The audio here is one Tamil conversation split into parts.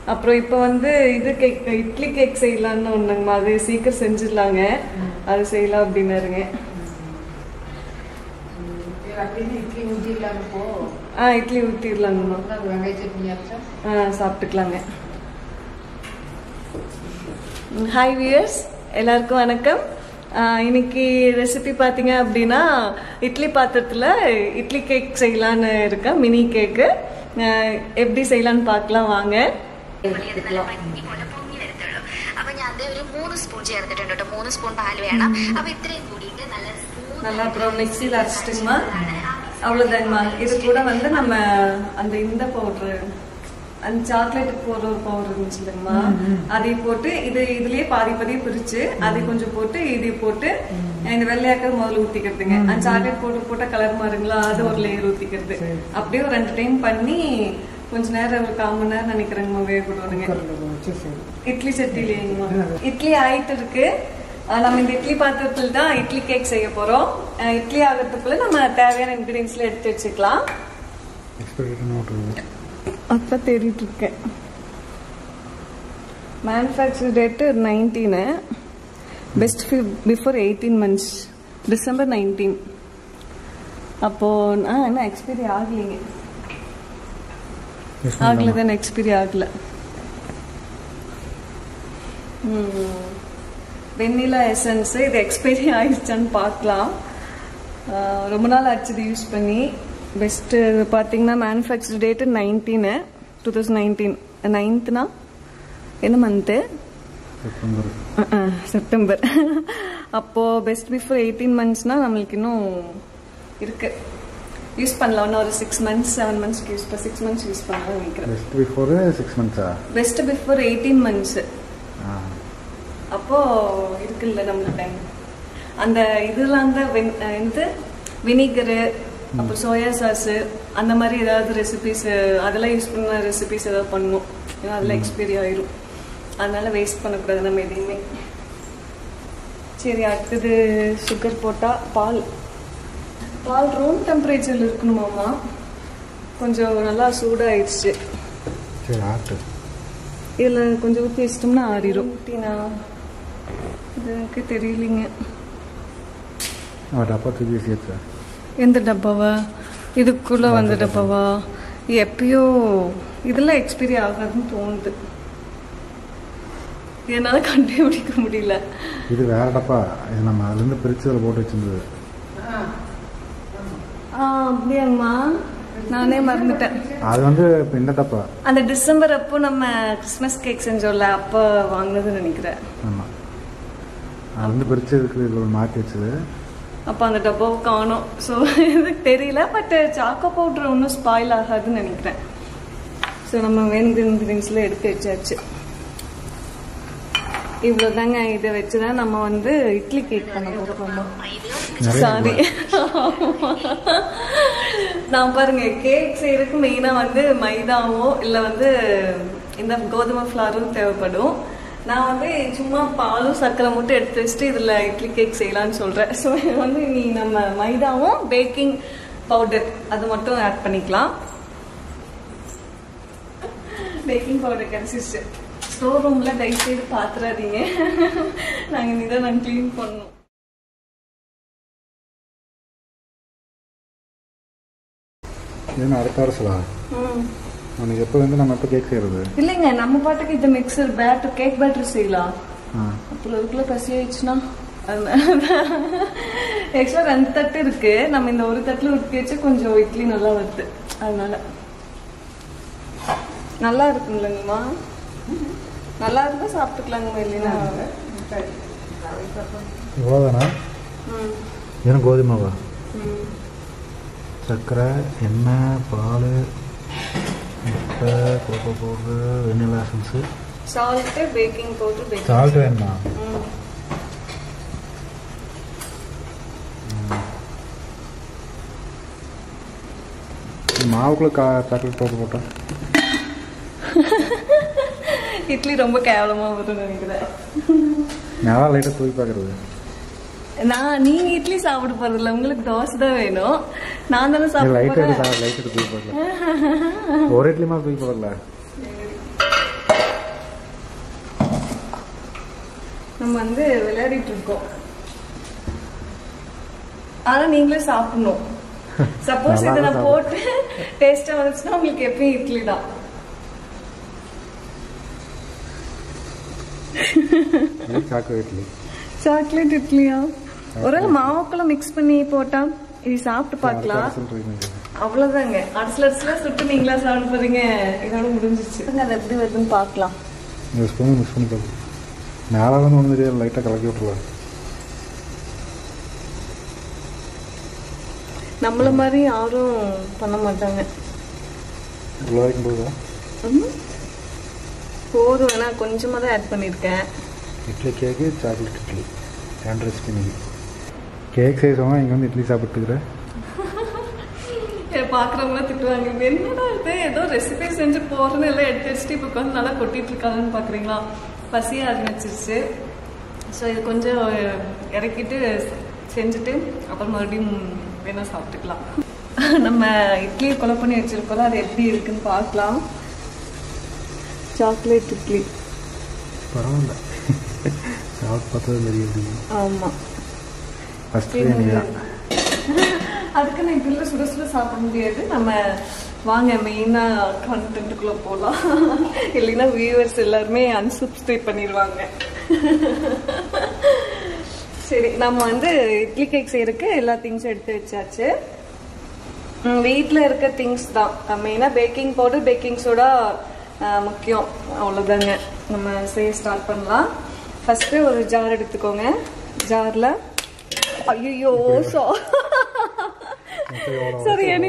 அப்புறம் இப்போ வந்து இது கேக் இட்லி கேக் செய்யலாம்னு ஒண்ணுங்கம்மா அது சீக்கிரம் செஞ்சிடலாங்க அது செய்யலாம் அப்படின்னாருங்க சரி, அப்படின்னு இட்லி ஊற்றிடலாம் இப்போ ஆ இட்லி ஊற்றிடலாங்கம்மா அப்புறம் வெங்காய சட்னி அரைச்சா ஆ சாப்பிட்டுக்கலாங்க ஹாய் வியர்ஸ் எல்லாருக்கும் வணக்கம் ஆ, இன்னைக்கு ரெசிபி பார்த்தீங்க அப்படின்னா இட்லி பாத்திரத்தில் இட்லி கேக் செய்யலான்னு இருக்கேன் மினி കേക്ക് எப்படி செய்யலான்னு பார்க்கலாம் വാങ്ങ എടുത്തിട്ടുള്ളൂ പൊങ്ങി വരത്തുള്ളൂ അപ്പൊ ഞാൻ അത് ഒരു മൂന്ന് സ്പൂൺ ചേർത്തിട്ടുണ്ട് കേട്ടോ മൂന്ന് സ്പൂൺ പാൽ വേണം അപ്പൊ ഇത്രയും കൂടിയിട്ട് നല്ല smooth நல்லா அப்புறம் மிக்சியில் அரைச்சிட்டுங்கம்மா அவ்வளோதாங்கம்மா இது கூட வந்து நம்ம அந்த இந்த பவுட்ரு அந்த சாக்லேட்டுக்கு போடுற ஒரு பவுடர் இருந்துச்சு இல்லைங்கம்மா அதையும் போட்டு இது இதுலயே பாதி பாதி பிரிச்சு அதை கொஞ்சம் போட்டு இதையும் போட்டு இந்த வெள்ளையாக்கள் முதல்ல ஊத்திக்கிறதுங்க அந்த சாக்லேட் போட்டு போட்ட கலர் மாறுங்களா அது ஒரு லேயர் ஊத்திக்கிறது அப்படியே ஒரு ரெண்டு டைம் பண்ணி கொஞ்ச நேரம் ஒரு கால் மணி நேரம் நினைக்கிறேங்கம்மா வேக விடுவானுங்க குக்கரில் வச்சு சரி இட்லி சட்டிலேங்கம்மா இட்லி ஆயிட்டு இருக்கு அஹ் நம்ம இந்த இட்லி பாத்திரத்தில் தான் இட்லி கேக் செய்ய போறோம் அஹ் இட்லி ஆகிறதுக்குள்ள நம்ம தேவையான இன்கிரீடியன்ஸ்ல எடுத்து வச்சுக்கலாம் எக்ஸ்பெக்ட் நோட்டு அப்ப தேடிட்டு இருக்கேன் manufacture date nineteen best before eighteen months December nineteen அப்போ ஆ என்ன எக்ஸ்பைரி ஆகலைங்க ஆகல தானே எக்ஸ்பைரி ஆகல வெண்ணிலா எசன்ஸ் இது எக்ஸ்பைரி ஆயிடுச்சான்னு பார்க்கலாம் ஆஹ் ரொம்ப நாள் ஆச்சு இது யூஸ் பண்ணி பெஸ்ட்டு பார்த்தீங்கன்னா manufacture date nineteen two thousand nineteen நைன்த்னா என்ன மந்த்து செப்டம்பர் செப்டம்பர் அப்போ பெஸ்ட் பிஃபோர் எயிட்டீன் மந்த்ஸ்னா நம்மளுக்கு இன்னும் இருக்கு யூஸ் பண்ணலாம் இன்னும் ஒரு சிக்ஸ் மந்த்ஸ் செவன் மந்த்ஸ்க்கு யூஸ் பண்ண சிக்ஸ் மந்த்ஸ் யூஸ் பண்ணலாம் நினைக்கிறேன் பெஸ்ட் பிஃபோர் சிக்ஸ் மந்த்ஸா பெஸ்ட் பிஃபோர் எயிட்டீன் மந்த்ஸ் ஆ அப்போ இருக்குல்ல நம்மளுக்கு டைம் அந்த இதெல்லாம் தான் வென்- அஹ் என்னது வினிகரு அப்புறம் சோயா சாஸ் அந்த மாதிரி ஏதாவது ரெசிபிஸ் அதெல்லாம் யூஸ் பண்ண ரெசிபிஸ் ஏதாவது பண்ணணும் ஏன்னா அதெல்லாம் எக்ஸ்பைரி ஆயிரும் அதனால வேஸ்ட் பண்ணக்கூடாது நம்ம எதையுமே சரி அடுத்தது சுகர் போட்டா பால் பால் ரூம் டெம்பரேச்சர்ல இருக்கணுமாமா கொஞ்சம் நல்லா சூடாயிடுச்சு சரி ஆட்டு இதில் கொஞ்சம் ஊற்றி வச்சிட்டோம்னா ஆறிடும் ஊற்றினா இது எனக்கு தெரியலைங்க அவன் டப்பா தூக்கி சேர்த்து எந்த டப்பாவா இதுக்குள்ள வந்த டப்பாவா எப்பயோ இதெல்லாம் எக்ஸ்பைரி ஆகாதுன்னு தோணுது என்னால கண்டுபிடிக்க முடியல இது வேற டப்பா இது நம்ம அதுலேருந்து பிரித்து அதில் போட்டு வச்சிருந்தது ஆ அப்படியாங்கம்மா நானே மறந்துட்டேன் அது வந்து இப்போ இந்த டப்பா அந்த டிசம்பர் அப்போ நம்ம கிறிஸ்மஸ் கேக் செஞ்சோம்ல அப்போ வாங்கினதுன்னு நினைக்கிறேன் ஆமாம் அதுலேருந்து பிரித்து இதுக்கு இதில் மாற்றி வச்சது அப்போ அந்த டப்பாவை காணோம் ஸோ எனக்கு தெரியல பட் சாக்கோ பவுடர் ஒன்றும் ஸ்பாயில் ஆகாதுன்னு நினைக்கிறேன் ஸோ நம்ம வேணுங்கிற இன்க்ரீடியன்ஸ்ல எடுத்து வச்சாச்சு இவ்வளோதாங்க இதை வச்சு தான் நம்ம வந்து இட்லி கேக் பண்ண போகிறோம் நிறைய சாரி நான் பாருங்க கேக் செய்யறதுக்கு மெயினாக வந்து மைதாவோ இல்லை வந்து இந்த கோதுமை ஃப்ளாரும் தேவைப்படும் நான் வந்து சும்மா பாலும் சர்க்கரை மட்டும் எடுத்து வச்சுட்டு இதில் இட்லி கேக் செய்யலாம்னு சொல்கிறேன் ஸோ வந்து நீ நம்ம மைதாவும் பேக்கிங் பவுடர் அது மட்டும் ஆட் பண்ணிக்கலாம் பேக்கிங் பவுடர் கிடச்சிருச்சு ஸ்டோர் ரூமில் தயவுசெய்து பார்த்துறாதீங்க நாங்கள் இனிதான் நாங்கள் க்ளீன் பண்ணோம் ஏன்னா அடுத்த அரசலா ம் உனக்கு எப்போ வந்து நம்ம எப்போ கேக் செய்கிறது இல்லைங்க நம்ம பாட்டுக்கு இந்த மிக்சர் பேட்டர் கேக் பேட்டர் செய்யலாம் ஆ அப்புறம் அதுக்குள்ள பசி ஆயிடுச்சுன்னா ஆக்சுவலா ரெண்டு தட்டு இருக்கு நம்ம இந்த ஒரு தட்டுல ஊற்றி வச்சு கொஞ்சம் இட்லி நல்லா வருது அதனால நல்லா இருக்குங்களா நல்லா இருந்தா சாப்பிட்டுக்கலாங்கம்மா இல்லைன்னா இவ்வளோதானா ம் ஏன்னா கோதுமாவா ம் சர்க்கரை எண்ணெய் பால் முட்டை cocoa powder vanilla essence salt baking powder baking salt வேணுமா ம் மாவுக்குள்ள கா சாக்லேட் பவுடர் போட்டேன் இட்லி ரொம்ப கேவலமா வரும்னு நினைக்கிறேன் நல்லா லைட்டாக தூக்கி பார்க்குறது நான் நீங்க இட்லி சாப்பிட போறதில்ல உங்களுக்கு தோசை தான் வேணும் நான் தானே சாப்பிட லைட்டாக போறேன் எடுத்து லைட்டாக தூக்கி பார்க்கல ஒரு இட்லி மாதிரி தூக்கி பார்க்கல நம்ம வந்து விளையாடிட்டு இருக்கோம் ஆனா நீங்களே சாப்பிடணும் சப்போஸ் இதை நான் போட்டு டேஸ்டா வந்துச்சுன்னா உங்களுக்கு எப்பயும் இட்லி தான் இது சாக்லேட் இட்லி சாக்லேட் இட்லியா ஒரு மாவுக்குள்ள மிக்ஸ் பண்ணி போட்டா இது சாப்பிட்டு பார்க்கலாம் சொல்றீங்க அவ்வளவுதாங்க அடிசல் அடிசலா சுட்டு நீங்களா சாப்பிட போறீங்க இதோட முடிஞ்சிச்சு அது எப்படி வருதுன்னு பார்க்கலாம் இந்த ஸ்பூன் மிக்ஸ் பண்ணி பார்த்து மேலே வந்து ஒன்று தெரியாது லைட்டாக கலக்கி விட்டுருவாங்க நம்மள மாதிரி யாரும் பண்ண மாட்டாங்க இவ்வளோ வரைக்கும் போதும் ம். போதும் வேணா கொஞ்சமா தான் ஆட் பண்ணியிருக்கேன் இட்லி கேக்கு சாக்லேட் இட்லி ரெண்டு ரெசிபி நீங்கள் கேக் சைஸ் வாங்க இங்கே வந்து இட்லி சாப்பிட்டுக்கிறேன் பாக்குறவங்க திட்டுவாங்க "இது என்னடா இது ஏதோ ரெசிபி செஞ்சு போறேன்னு எல்லாம் எடுத்து வச்சுட்டு இப்போ உட்காந்து நல்லா கொட்டிட்டு இருக்காங்கன்னு பாக்குறீங்களா பசிய ஆரம்பிச்சிருச்சு ஸோ இது கொஞ்சம் இறக்கிட்டு செஞ்சுட்டு அப்புறம் மறுபடியும் வேணா சாப்பிட்டுக்கலாம் நம்ம இட்லி கொலை பண்ணி வச்சிருக்கோம் அது எப்படி இருக்குன்னு பார்க்கலாம் சாக்லேட் இட்லி பரவாயில்ல சாப்பிட்டு பார்த்தது தெரியுது ஆமா ஃபஸ்ட்டு நீங்கள் அதுக்கு நான் இதுல சுட சுட சாப்பிட முடியாது நம்ம வாங்க மெயினா கண்டென்ட்டுக்குள்ள போகலாம் இல்லைன்னா வியூவர்ஸ் எல்லாருமே அன்சப்ஸ்கிரைப் பண்ணிடுவாங்க சரி நம்ம வந்து இட்லி கேக் செய்யறதுக்கு எல்லா திங்ஸும் எடுத்து வச்சாச்சு ம், வீட்ல இருக்க திங்ஸ் தான் மெயினாக பேக்கிங் பவுடர் பேக்கிங் சோடா முக்கியம் அவ்வளோதாங்க நம்ம செய்ய ஸ்டார்ட் பண்ணலாம் ஃபர்ஸ்ட் ஒரு ஜார் எடுத்துக்கோங்க ஜார்ல ஐயோ சோ சரி எனி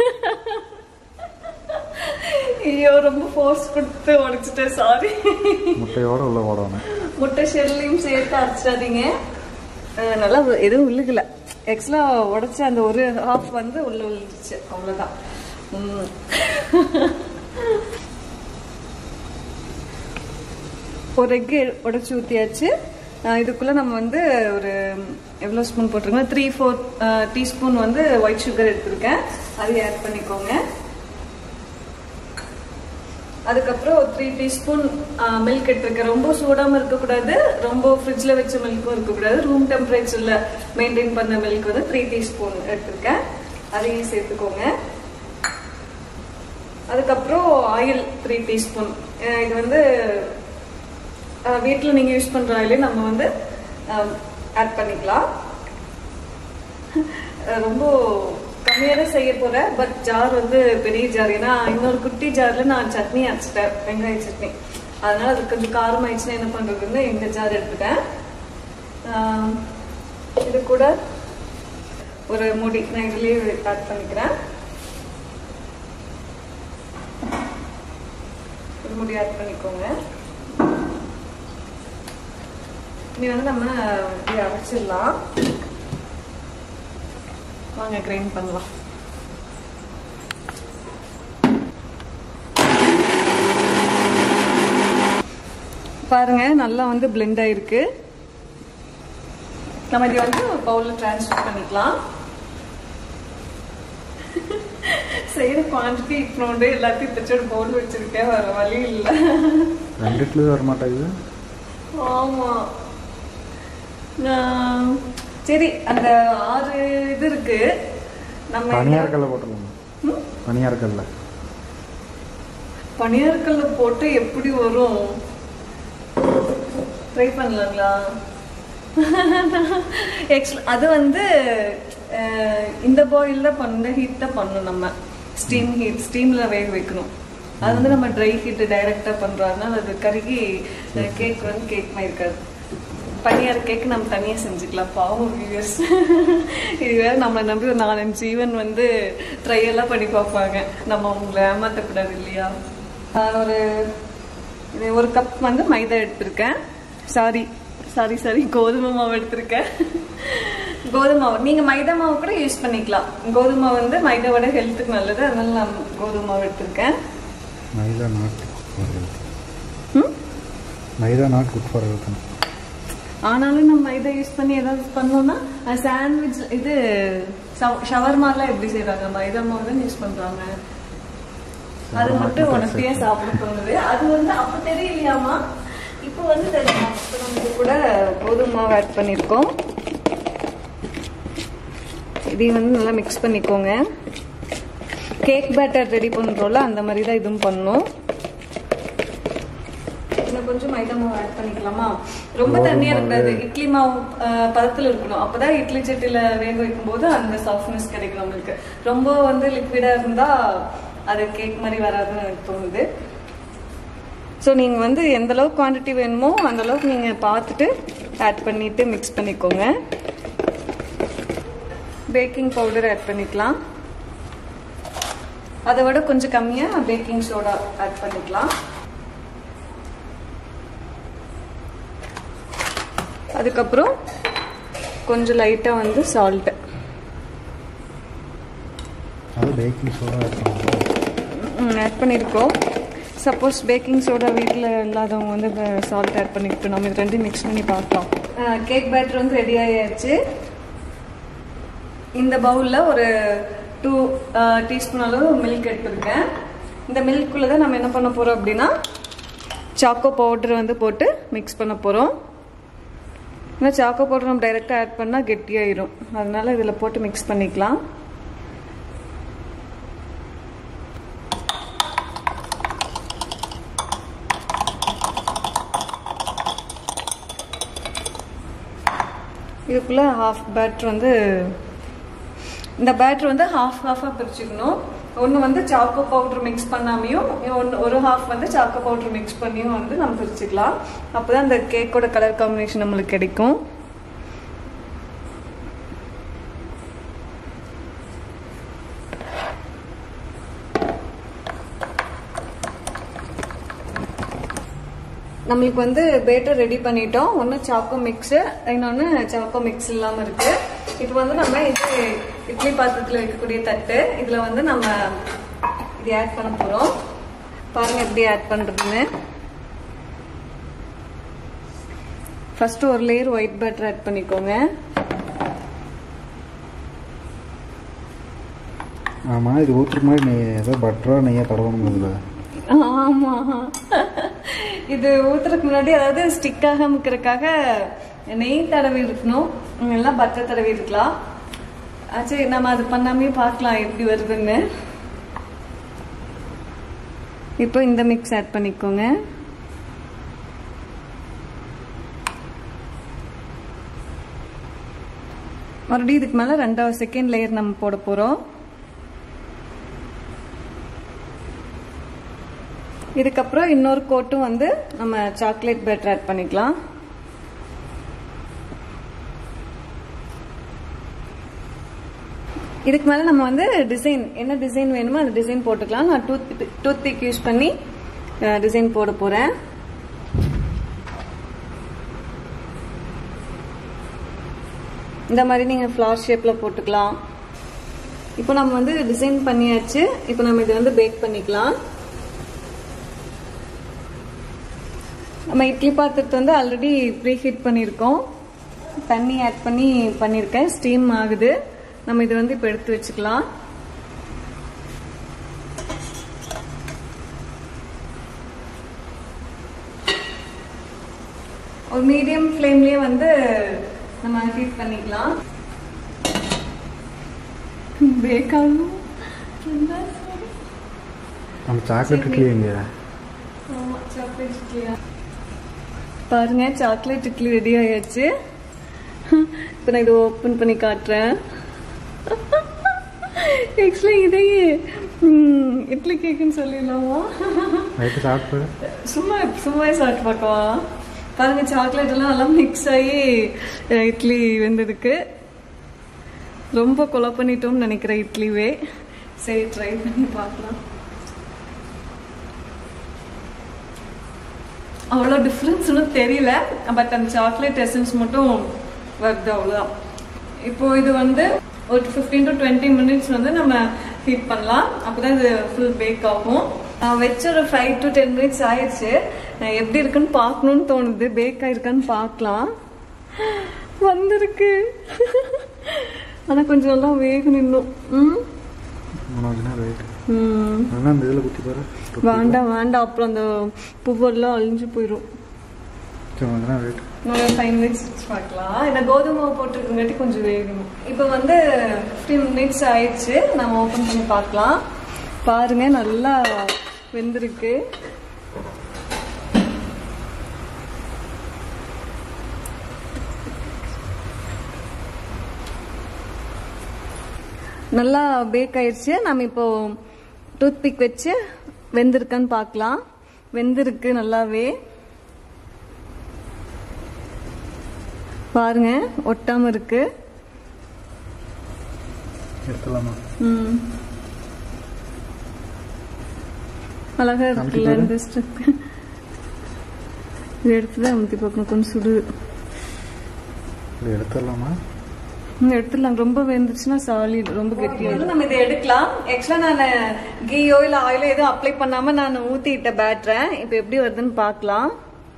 ஐயோ ரொம்ப ஃபோர்ஸ் கொடுத்து உடைச்சிட்டேன் சாரி முட்டையோட உள்ள ஓடணும் முட்டை ஷெல்லையும் சேர்த்து அரைச்சிடாதீங்க அஹ் நல்லா உ- எதுவும் உழுகல ஆக்சுவலா உடைச்ச அந்த ஒரு ஹாஃப் வந்து உள்ள விழுந்துச்சு அவ்வளவுதான் உம். ஒரு எக்கு உடைச்சு ஊற்றியாச்சு இதுக்குள்ள நம்ம வந்து ஒரு எவ்வளோ ஸ்பூன் போட்டிருக்கோம் த்ரீ ஃபோர் டீஸ்பூன் வந்து ஒயிட் சுகர் எடுத்திருக்கேன் அதையும் ஆட் பண்ணிக்கோங்க அதுக்கப்புறம் ஒரு த்ரீ டீஸ்பூன் மில்க் எடுத்துருக்கேன் ரொம்ப சூடாம இருக்கக்கூடாது ரொம்ப ஃப்ரிட்ஜில் வச்ச மில்க்கும் இருக்கக்கூடாது ரூம் டெம்பரேச்சரில் மெயின்டைன் பண்ண மில்க் வந்து த்ரீ டீஸ்பூன் எடுத்திருக்கேன் அதையும் சேர்த்துக்கோங்க அதுக்கப்புறம் ஆயில் த்ரீ டீஸ்பூன் இது வந்து வீட்டில் நீங்கள் யூஸ் பண்ணுற ஆயிலே நம்ம வந்து ஆட் பண்ணிக்கலாம் அஹ் ரொம்ப கம்மியாக தான் செய்ய போறேன் பட் ஜார் வந்து பெரிய ஜார் ஏன்னா இன்னொரு குட்டி ஜார்ல நான் சட்னி அரைச்சிட்டேன் வெங்காய சட்னி அதனால அது கொஞ்சம் காரம் ஆயிடுச்சுன்னா என்ன பண்றதுன்னு இந்த ஜார் எடுத்துட்டேன் ஆஹ் இது கூட ஒரு முடி நான் இதுலயே ஆட் பண்ணிக்கிறேன் ஒரு முடி ஆட் பண்ணிக்கோங்க இனி வந்து நம்ம இப்படி அரைச்சிடலாம் வாங்க கிரைண்ட் பண்ணலாம் பாருங்க நல்லா வந்து பிளெண்ட் ஆயிருக்கு நம்ம இதை வந்து பவுல்ல டிரான்ஸ்ஃபர் பண்ணிக்கலாம் செய்யற குவான்டிட்டி இட்னோண்டு எல்லாத்தையும் தச்சோட பவுல் வச்சிருக்கேன் வேற வழி இல்லை ரெண்டு இட்லி வர மாட்டேங்குது ஆமா நான் சரி அந்த ஆறு இது இருக்கு நம்ம பனியார் கல்ல போட்டுருவோம் ம்? பனியார் கல்ல பனியாற்கல்ல போட்டு எப்படி வரும் ட்ரை பண்ணலாங்களா Actually, அது வந்து அஹ், இந்த பாயில் தான் பண்ண ஹீட் தான் பண்ணணும் நம்ம ஸ்டீம் ஹீட் ஸ்டீம்ல வேக வைக்கணும் அது வந்து நம்ம ட்ரை ஹீட் டைரக்டா பண்றோம் அதனால அது கருகி கேக் வந்து கேக் மாதிரி இருக்காது பனியார் கேக் நம்ம தனியா செஞ்சுக்கலாம் பாவம் வியூவர்ஸ் இது வேற நம்மளை நம்பி ஒரு நாலஞ்சு ஈவன் வந்து ட்ரை எல்லாம் பண்ணி பார்ப்பாங்க நம்ம அவங்கள ஏமாத்தக்கூடாது இல்லையா நான் ஒரு இது ஒரு கப் வந்து மைதா எடுத்திருக்கேன் சாரி சாரி சாரி கோதுமை மாவு எடுத்திருக்கேன் கோதுமை மாவு நீங்க மைதா மாவு கூட யூஸ் பண்ணிக்கலாம் கோதுமை மாவு வந்து மைதாவோட ஹெல்த்துக்கு நல்லது அதனால நான் கோதுமை மாவு எடுத்திருக்கேன் மைதா நாட் ஃபார் ஹெல்த் ம்? Maida not good for health ஆனாலும் நம்ம மைதா யூஸ் பண்ணி ஏதாவது பண்ணோம்னா சாண்ட்விச் இது ஷவர்மாலாம் எப்படி செய்றாங்க மைதா மாவு தான் யூஸ் பண்றாங்க அது மட்டும் உனக்கு ஏன் சாப்பிட தோணுது அது வந்து அப்ப தெரியலையாமா இப்போ வந்து தெரியுமா இப்போ நம்ம கூட கோதுமை மாவு ஆட் பண்ணியிருக்கோம் இதையும் வந்து நல்லா மிக்ஸ் பண்ணிக்கோங்க கேக் பேட்டர் ரெடி பண்ணுறோம்ல அந்த மாதிரி தான் இதுவும் பண்ணணும் இன்னும் கொஞ்சம் மைதா மாவு ஆட் பண்ணிக்கலாமா ரொம்ப தண்ணியா இருக்கக்கூடாது இட்லி மாவு அஹ், பதத்துல இருக்கணும் அப்பதான் இட்லி சட்டியில வேக வைக்கும் போது அந்த சாஃப்ட்னஸ் கிடைக்கும் நம்மளுக்கு ரொம்ப வந்து லிக்விடா இருந்தா அது கேக் மாதிரி வராதுன்னு எனக்கு தோணுது ஸோ நீங்கள் வந்து எந்த அளவுக்கு குவான்டிட்டி வேணுமோ அந்த அளவுக்கு நீங்கள் பார்த்துட்டு ஆட் பண்ணிட்டு மிக்ஸ் பண்ணிக்கோங்க பேக்கிங் பவுடர் ஆட் பண்ணிக்கலாம் அதை விட கொஞ்சம் கம்மியாக பேக்கிங் சோடா ஆட் பண்ணிக்கலாம் அதுக்கப்புறம் கொஞ்சம் லைட்டாக வந்து சால்ட்டு அது பேக்கிங் சோடா இருக்கும் ஆட் பண்ணியிருக்கோம் சப்போஸ் பேக்கிங் சோடா வீட்டில் இல்லாதவங்க வந்து சால்ட் ஆட் பண்ணிக்கிட்டு நம்ம இது ரெண்டையும் மிக்ஸ் பண்ணி பார்க்கலாம் கேக் பேட்டர் வந்து ரெடி ஆயாச்சு இந்த பவுலில் ஒரு டூ டீஸ்பூன் அளவு மில்க் எடுத்துருக்கேன் இந்த மில்க்குள்ளே தான் நம்ம என்ன பண்ண போகிறோம் அப்படின்னா சாக்கோ பவுடர் வந்து போட்டு மிக்ஸ் பண்ண போகிறோம் ஏன்னா சாக்கோ பவுடர் நம்ம டைரெக்டாக ஆட் பண்ணால் கெட்டியாயிரும் அதனால இதில் போட்டு மிக்ஸ் பண்ணிக்கலாம் இதுக்குள்ளே ஹாஃப் பேட்டர் வந்து இந்த பேட்டர் வந்து ஹாஃப் ஹாஃபாக பிரிச்சுக்கணும் ஒன்று வந்து சாக்கோ பவுடர் மிக்ஸ் பண்ணாமையும் ஒன்று ஒரு ஹாஃப் வந்து சாக்கோ பவுடர் மிக்ஸ் பண்ணியும் வந்து நம்ம பிரிச்சுக்கலாம் அப்போ தான் அந்த கேக்கோட கலர் காம்பினேஷன் நம்மளுக்கு கிடைக்கும் நம்மளுக்கு வந்து பேட்டர் ரெடி பண்ணிட்டோம் ஒன்று சாக்கோ மிக்ஸு இன்னொன்று சாக்கோ மிக்ஸ் இல்லாமல் இருக்கு இப்போ வந்து நம்ம இது இட்லி பாத்திரத்தில் வைக்கக்கூடிய தட்டு இதில் வந்து நம்ம இது ஆட் பண்ண போகிறோம் பாருங்க எப்படி ஆட் பண்ணுறதுன்னு ஃபர்ஸ்ட் ஒரு லேயர் ஒயிட் பேட்டர் ஆட் பண்ணிக்கோங்க ஆமாம் இது ஊற்றுற மாதிரி நெய் ஏதோ பட்டரா நெய்யாக தடவணும் இதில் ஆமா இது ஊத்துறதுக்கு முன்னாடி அதாவது ஸ்டிக்காக முக்கிறதுக்காக நெய் தடவி இருக்கணும் எல்லாம் பட்டர் தடவி இருக்கலாம் ஆ, சரி நம்ம அது பண்ணாமே பார்க்கலாம் எப்படி வருதுன்னு இப்போ இந்த மிக்ஸ் ஆட் பண்ணிக்கோங்க மறுபடியும் இதுக்கு மேலே ரெண்டாவது செகண்ட் லேயர் நம்ம போட போகிறோம் இதுக்கப்புறம் இன்னொரு கோட்டும் வந்து நம்ம சாக்லேட் பேட்டர் ஆட் பண்ணிக்கலாம் இதுக்கு மேலே நம்ம வந்து டிசைன் என்ன டிசைன் வேணுமோ அந்த டிசைன் போட்டுக்கலாம் நான் டூத் டூத் பிக் யூஸ் பண்ணி டிசைன் போட போகிறேன் இந்த மாதிரி நீங்கள் ஃப்ளார் ஷேப்பில் போட்டுக்கலாம் இப்போ நம்ம வந்து டிசைன் பண்ணியாச்சு இப்போ நம்ம இதை வந்து பேக் பண்ணிக்கலாம் நம்ம இட்லி பாத்திரத்தை வந்து ஆல்ரெடி ப்ரீ ஹீட் பண்ணியிருக்கோம் தண்ணி ஆட் பண்ணி பண்ணியிருக்கேன் ஸ்டீம் ஆகுது நம்ம இதை வந்து இப்போ எடுத்து வச்சுக்கலாம் ஒரு மீடியம் ஃப்ளேம்லேயே வந்து நம்ம ஹீட் பண்ணிக்கலாம் பேக் ஆகும் நம்ம சாக்லேட் இட்லி எங்க ஆமா, chocolate இட்லியா? பாருங்க சாக்லேட் இட்லி ரெடி ஆயாச்சு இப்போ நான் இதை ஓப்பன் பண்ணி காட்டுறேன் ஆக்சுவலாக இதையே ம், இட்லி கேக்குன்னு சொல்லிடலாமா நைட்டு சாப்பிட்டு சும்மா சும்மா சாப்பிட்டு பார்க்கவா பாருங்க சாக்லேட் எல்லாம் நல்லா மிக்ஸ் ஆகி அஹ், இட்லி வெந்திருக்கு ரொம்ப கொலை பண்ணிட்டோம்னு நினைக்கிறேன் இட்லிவே சரி ட்ரை பண்ணி பார்க்கலாம் அவ்வளோ டிஃப்ரென்ஸ் ஒன்றும் தெரியல பட் அந்த சாக்லேட் எசன்ஸ் மட்டும் வருது அவ்வளோதான் இப்போ இது வந்து ஒரு ஃபிஃப்டீன் டு டுவெண்ட்டி மினிட்ஸ் வந்து நம்ம ஹீட் பண்ணலாம் அப்போ தான் இது ஃபுல் பேக் ஆகும் நான் வச்ச ஒரு ஃபைவ் டு டென் மினிட்ஸ் ஆயிடுச்சு நான் எப்படி இருக்குன்னு பார்க்கணுன்னு தோணுது பேக் ஆயிருக்கான்னு பார்க்கலாம் வந்திருக்கு ஆனால் கொஞ்சம் நல்லா வேகணும் இன்னும் ம் மூணு நேரம் வெயிட் ம் ஆனால் அந்த இதில் குத்தி பாரு வேண்டாம் வேண்டாம் அப்புறம் அந்த பூவெல்லாம் அழிஞ்சு போயிடும் சரி கொஞ்ச நேரம் வெயிட் ஒரு ஃபைவ் மினிட்ஸ் பார்க்கலாம் இந்த கோதுமை மாவு போட்டிருக்கங்காட்டி கொஞ்சம் வேகணும் இப்போ வந்து ஃபிஃப்டீன் மினிட்ஸ் ஆயிடுச்சு நம்ம ஓப்பன் பண்ணி பார்க்கலாம் பாருங்க நல்லா வெந்திருக்கு நல்லா பேக் ஆயிடுச்சு நம்ம இப்போ டூத் பிக் வச்சு வெந்திருக்கான்னு பார்க்கலாம் வெந்திருக்கு நல்லாவே பாருங்க ஒட்டாம இருக்கு எடுத்துடலாமா ம். அழகா இருக்குல்ல அமுத்தி இந்த ஸ்டெப் இது எடுத்துதான் அமுத்தி பார்க்கணும் கொஞ்சம் சுடு இது எடுத்துடலாமா ம், எடுத்துடலாம் ரொம்ப வெந்துச்சுன்னா சாலிட் ரொம்ப கெட்டியாக நம்ம இதை எடுக்கலாம் ஆக்சுவலா நான் கீயோ இல்ல ஆயிலோ எதுவும் அப்ளை பண்ணாம நான் ஊத்திட்ட பேட்டரை இப்போ எப்படி வருதுன்னு பார்க்கலாம்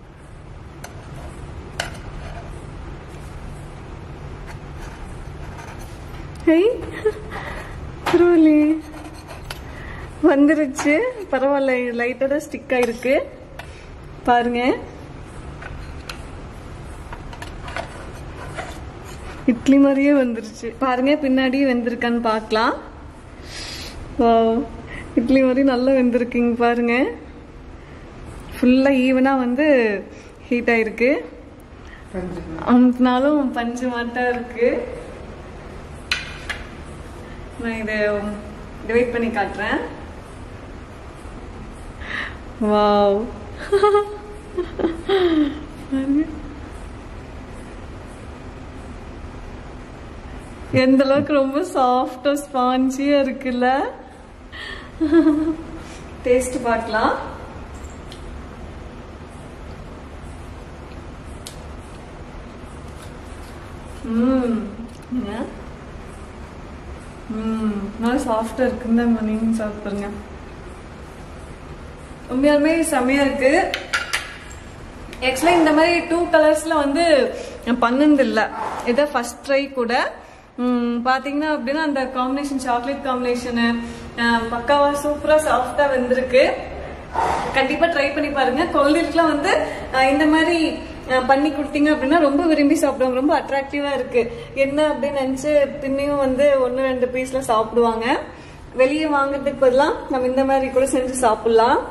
ஹை பரவாயில்லையே வந்துருச்சு பரவாயில்ல லைட்டா தான் ஸ்டிக் ஆயிருக்கு பாருங்க இட்லி மாதிரியே வந்துருச்சு பாருங்க பின்னாடி வெந்திருக்கான்னு பார்க்கலாம் வாவ் இட்லி மாதிரி நல்லா வெந்திருக்குங்க பாருங்க ஃபுல்லா ஈவனா வந்து ஹீட் ஆயிருக்கு பஞ்சு அமுத்தினாலும் பஞ்சு மாட்டா இருக்கு நான் இதை வெயிட் பண்ணி காட்டுறேன் வாவ் பாருங்க. எந்த அளவுக்கு ரொம்ப சாஃப்டா ஸ்பாஞ்சியா இருக்குல்ல டேஸ்ட் பார்க்கலாம் ம் என்ன? ம் நல்லா சாஃப்டா இருக்குன்னு தான் நீங்க சாப்பிடுங்க உண்மையாலுமே செமையா இருக்கு ஆக்சுவலா இந்த மாதிரி டூ கலர்ஸ்ல வந்து நான் பண்ணது இல்ல இதான் ஃபர்ஸ்ட் ட்ரை கூட ம், பாத்தீங்கன்னா அப்படின்னா அந்த காம்பினேஷன் சாக்லேட் காம்பினேஷனு பக்காவா சூப்பரா சாஃப்டா வந்திருக்கு கண்டிப்பா ட்ரை பண்ணி பாருங்க குழந்தைகளுக்குலாம் வந்து அஹ், இந்த மாதிரி அஹ், பண்ணி கொடுத்தீங்க அப்படின்னா ரொம்ப விரும்பி சாப்பிடுவாங்க ரொம்ப அட்ராக்டிவா இருக்கு என்ன அப்படின்னு நினைச்சு பின்னையும் வந்து ஒன்னு ரெண்டு பீஸ்ல சாப்பிடுவாங்க வெளியே வாங்குறதுக்கு பதிலா நம்ம இந்த மாதிரி கூட செஞ்சு சாப்பிடலாம்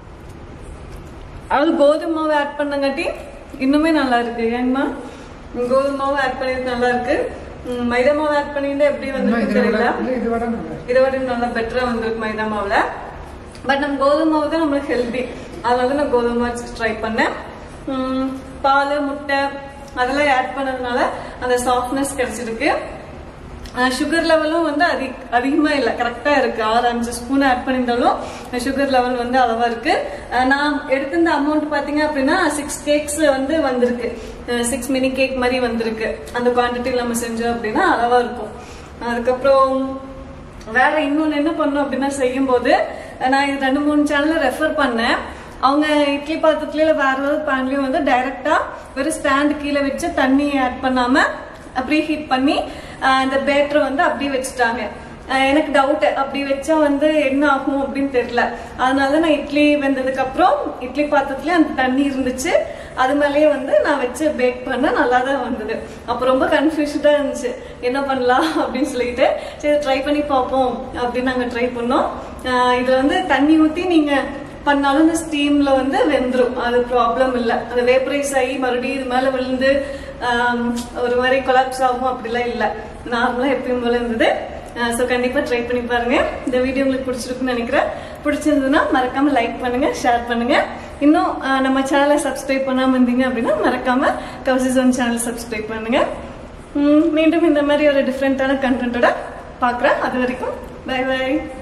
அதாவது கோதுமை மாவு ஆட் பண்ணங்காட்டி இன்னுமே நல்லா இருக்கு ஏங்கம்மா கோதுமை மாவு ஆட் பண்ணிட்டு நல்லா இருக்கு ம், மைதா மாவு ஆட் பண்ணிட்டு எப்படி இன்னும் வந்து இதை விட தெரியல இல்ல, இது விட நல்லா இருக்கு. இதை விட நல்லா பெட்டரா வந்திருக்கு மைதா மாவுல பட் நம்ம கோதுமை மாவு தான் நம்மளுக்கு ஹெல்தி அதனால தான் நான் கோதுமை மாவு ட்ரை பண்ணேன் ம், பால் முட்டை அதெல்லாம் ஆட் பண்ணதுனால அந்த சாஃப்ட்னஸ் கிடைச்சிருக்கு சுகர் லெவலும் வந்து அதிக அதிகமா இல்ல கரெக்டா இருக்கு ஆறு அஞ்சு ஸ்பூன் ஆட் பண்ணியிருந்தாலும் சுகர் லெவல் வந்து அளவா இருக்கு அஹ் நான் எடுத்திருந்த அமௌண்ட் பாத்தீங்க அப்படின்னா சிக்ஸ் கேக்ஸ் வந்து வந்திருக்கு சிக்ஸ் மினி கேக் மாதிரி வந்திருக்கு அந்த குவான்டிட்டியில் நம்ம செஞ்சோம் அப்படின்னா அளவா இருக்கும் அதுக்கப்புறம் வேற இன்னொன்னு என்ன பண்ணோம் அப்படின்னா செய்யும் போது நான் இது ரெண்டு மூணு சேனல்ல ரெஃபர் பண்ணேன் அவங்க இட்லி பாத்திரத்துலயோ இல்ல வேற ஏதாவது பேன்லயும் வந்து டைரக்டா வெறும் ஸ்டாண்ட் கீழே வச்சு தண்ணி ஆட் பண்ணாம ப்ரீ ஹீட் பண்ணி அஹ், அந்த பேட்டரை வந்து அப்படியே வச்சுட்டாங்க அஹ், எனக்கு டவுட் அப்படி வச்சா வந்து என்ன ஆகும் அப்படின்னு தெரியல அதனால நான் இட்லி வெந்ததுக்கு அப்புறம் இட்லி பாத்திரத்துலயே அந்த தண்ணி இருந்துச்சு அது மேலேயே வந்து நான் வச்சு பேக் பண்ண நல்லா தான் வந்தது அப்போ ரொம்ப கன்ஃபியூஸ்டா இருந்துச்சு என்ன பண்ணலாம் அப்படின்னு சொல்லிட்டு சரி ட்ரை பண்ணி பார்ப்போம் அப்படின்னு நாங்க ட்ரை பண்ணோம் அஹ், இதுல வந்து தண்ணி ஊத்தி நீங்க பண்ணாலும் இந்த ஸ்டீம்ல வந்து வெந்துரும் அது ப்ராப்ளம் இல்ல அது வேப்பரைஸ் ஆகி மறுபடியும் இது மேல விழுந்து ஆம், ஒரு மாதிரி கொலாப்ஸ் ஆகும் அப்படிலாம் இல்ல நார்மலா எப்பயும் போல இருந்தது ஸோ கண்டிப்பா ட்ரை பண்ணி பாருங்க இந்த வீடியோ உங்களுக்கு பிடிச்சிருக்குன்னு நினைக்கிறேன் பிடிச்சிருந்ததுன்னா மறக்காம லைக் பண்ணுங்க ஷேர் பண்ணுங்க இன்னும் ஆஹ், நம்ம சேனலை சப்ஸ்கிரைப் பண்ணாம இருந்தீங்க அப்படின்னா மறக்காம கவுசிசோன் சேனல் சப்ஸ்கிரைப் பண்ணுங்க உம், மீண்டும் இந்த மாதிரி ஒரு டிஃப்ரெண்டான கண்டென்ட்டோட பார்க்குறேன் அது வரைக்கும் பை பை